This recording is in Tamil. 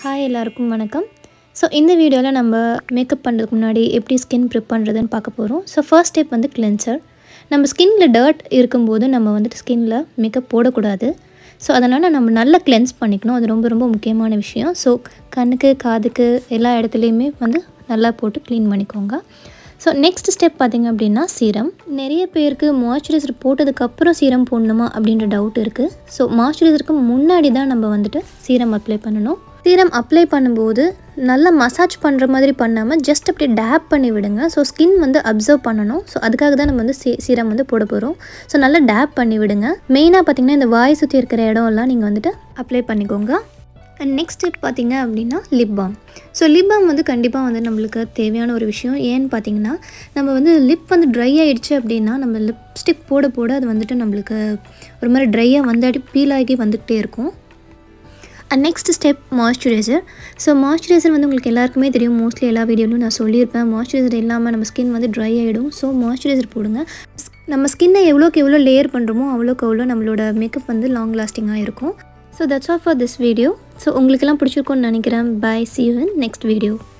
ஹாய் எல்லாருக்கும் வணக்கம் ஸோ இந்த வீடியோவில் நம்ம மேக்கப் பண்ணுறதுக்கு முன்னாடி எப்படி ஸ்கின் ப்ரிப் பண்ணுறதுன்னு பார்க்க போகிறோம் ஸோ ஃபர்ஸ்ட் ஸ்டெப் வந்து கிளென்சர் நம்ம ஸ்கின்ல டர்ட் இருக்கும்போது நம்ம வந்துட்டு ஸ்கின்ல மேக்கப் போடக்கூடாது ஸோ அதனால் நம்ம நல்லா கிளென்ஸ் பண்ணிக்கணும் அது ரொம்ப ரொம்ப முக்கியமான விஷயம் ஸோ கண்ணுக்கு காதுக்கு எல்லா இடத்துலையுமே வந்து நல்லா போட்டு க்ளீன் பண்ணிக்கோங்க ஸோ நெக்ஸ்ட் ஸ்டெப் பார்த்திங்க அப்படின்னா சீரம் நிறைய பேருக்கு மாய்ஸ்சரைசர் போட்டதுக்கப்புறம் சீரம் போடணுமா அப்படின்ற டவுட் இருக்குது ஸோ மாய்ஸ்சரைசருக்கு முன்னாடி தான் நம்ம வந்துட்டு சீரம் அப்ளை பண்ணணும் சீரம் அப்ளை பண்ணும்போது நல்லா மசாஜ் பண்ணுற மாதிரி பண்ணாமல் ஜஸ்ட் அப்படியே டேப் பண்ணி விடுங்க ஸோ ஸ்கின் வந்து அப்சர்வ் பண்ணணும் ஸோ அதுக்காக தான் நம்ம வந்து சீ சீரம் வந்து போட போகிறோம் ஸோ நல்லா டேப் பண்ணி விடுங்க மெயினாக பார்த்திங்கன்னா இந்த வாய் சுற்றி இருக்கிற இடம்லாம் நீங்கள் வந்துட்டு அப்ளை பண்ணிக்கோங்க அண்ட் நெக்ஸ்ட் ஸ்டெப் பார்த்தீங்க அப்படின்னா lip balm so lip balm வந்து கண்டிப்பாக வந்து நம்மளுக்கு தேவையான ஒரு விஷயம் ஏன்னு பார்த்தீங்கன்னா நம்ம வந்து லிப் வந்து ட்ரை ஆகிடுச்சு அப்படின்னா நம்ம லிப்ஸ்டிக் போட போட அது வந்துட்டு நம்மளுக்கு ஒரு மாதிரி ட்ரையாக வந்து பீல் ஆகி வந்துக்கிட்டே இருக்கும் and next step moisturiser so moisturiser வந்து உங்களுக்கு எல்லாருக்குமே தெரியும் மோஸ்ட்லி எல்லா வீடியோலையும் நான் சொல்லியிருப்பேன் மாய்ஸ்சரைசர் இல்லாமல் நம்ம ஸ்கின் வந்து ட்ரை ஆகிடும் ஸோ மாய்ஸ்சரைசர் போடுங்க நம்ம ஸ்கின்னை எவ்வளோக்கு எவ்வளோ லேயர் பண்ணுறோமோ அவ்வளோக்கு அவ்வளோ நம்மளோட மேக்கப் வந்து லாங் லாஸ்டிங்காக இருக்கும் so that's all for this video so உங்களுக்கெல்லாம் பிடிச்சிருக்கும்னு நினைக்கிறேன் bye see you in next video